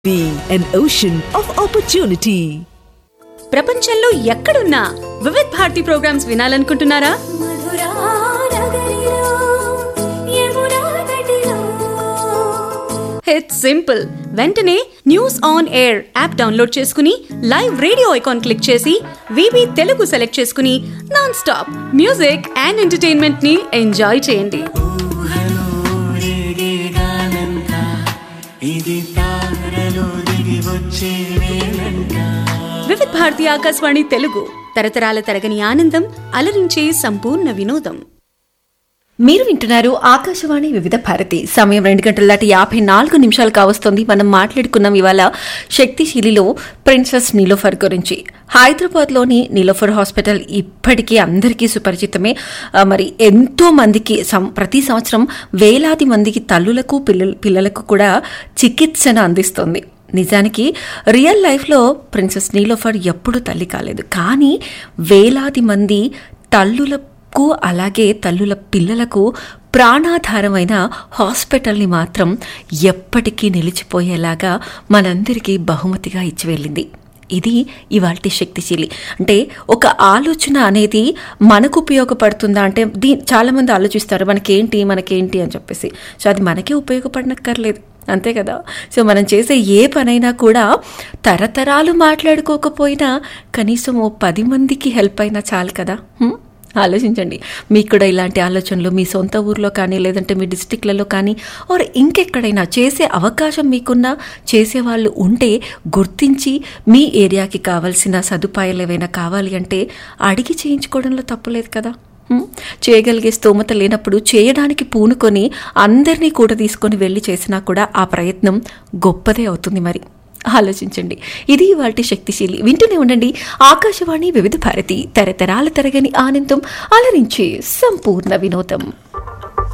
Being an ocean of opportunity. ప్రపంచంలో ఎక్కడున్నా Vividh Bharati programs వినాలనుకుంటున్నారా ఇట్స్ సింపుల్ వెంటనే news on air app download చేసుకుని లైవ్ రేడియో ఐకాన్ క్లిక్ చేసి వివి తెలుగు సెలెక్ట్ చేసుకుని non stop music and entertainment ని ఎంజాయ్ చేయండి వివిధ్ భారతి ఆకాశవాణి తెలుగు తరతరాల తరగని ఆనందం అలరించే సంపూర్ణ వినోదం మీరు వింటున్నారు ఆకాశవాణి వివిధ భారతి సమయం రెండు గంటల దాటి యాభై నాలుగు నిమిషాలు కావస్తుంది మనం మాట్లాడుకున్నాం ఇవాళ శక్తిశీలిలో ప్రిన్సెస్ నీలోఫర్ గురించి హైదరాబాద్లోని నీలోఫర్ హాస్పిటల్ ఇప్పటికీ అందరికీ సుపరిచితమే ఆ, మరి ఎంతో మందికి సం- ప్రతి సంవత్సరం వేలాది మందికి తల్లులకు పిల్లల పిల్లలకు కూడా చికిత్సను అందిస్తుంది నిజానికి రియల్ లైఫ్లో ప్రిన్సెస్ నీలోఫర్ ఎప్పుడూ తల్లి కాలేదు కానీ వేలాది మంది తల్లులకు అలాగే తల్లుల పిల్లలకు ప్రాణాధారమైన హాస్పిటల్ని మాత్రం ఎప్పటికీ నిలిచిపోయేలాగా మనందరికీ బహుమతిగా ఇచ్చి వెళ్ళింది ఇది ఇవాల్టి శక్తిశీలి అంటే ఒక ఆలోచన అనేది మనకు ఉపయోగపడుతుందా అంటే దీ చాలామంది ఆలోచిస్తారు మనకేంటి మనకేంటి అని చెప్పేసి సో అది మనకే ఉపయోగపడనక్కర్లేదు అంతే కదా సో మనం చేసే ఏ పనైనా కూడా తరతరాలు మాట్లాడుకోకపోయినా కనీసం ఓ పది మందికి హెల్ప్ అయినా చాలు కదా హ్మ్? ఆలోచించండి మీకు కూడా ఇలాంటి ఆలోచనలు మీ సొంత ఊర్లో కానీ లేదంటే మీ డిస్టిక్లలో కానీ ఆర్ ఇంకెక్కడైనా చేసే అవకాశం మీకున్నా చేసేవాళ్ళు ఉంటే గుర్తించి మీ ఏరియాకి కావాల్సిన సదుపాయాలు ఏవైనా కావాలి అంటే అడిగి చేయించుకోవడంలో తప్పులేదు కదా హ్మ్? చేయగలిగే స్తోమత లేనప్పుడు చేయడానికి పూనుకొని అందరినీ కూడా తీసుకొని వెళ్ళి చేసినా కూడా ఆ ప్రయత్నం గొప్పదే అవుతుంది మరి ఆలోచించండి ఇది వాటి శక్తిశీలి వింటూనే ఉండండి ఆకాశవాణి వివిధ భారతి తరతరాల తరగని ఆనందం అలరించే సంపూర్ణ వినోదం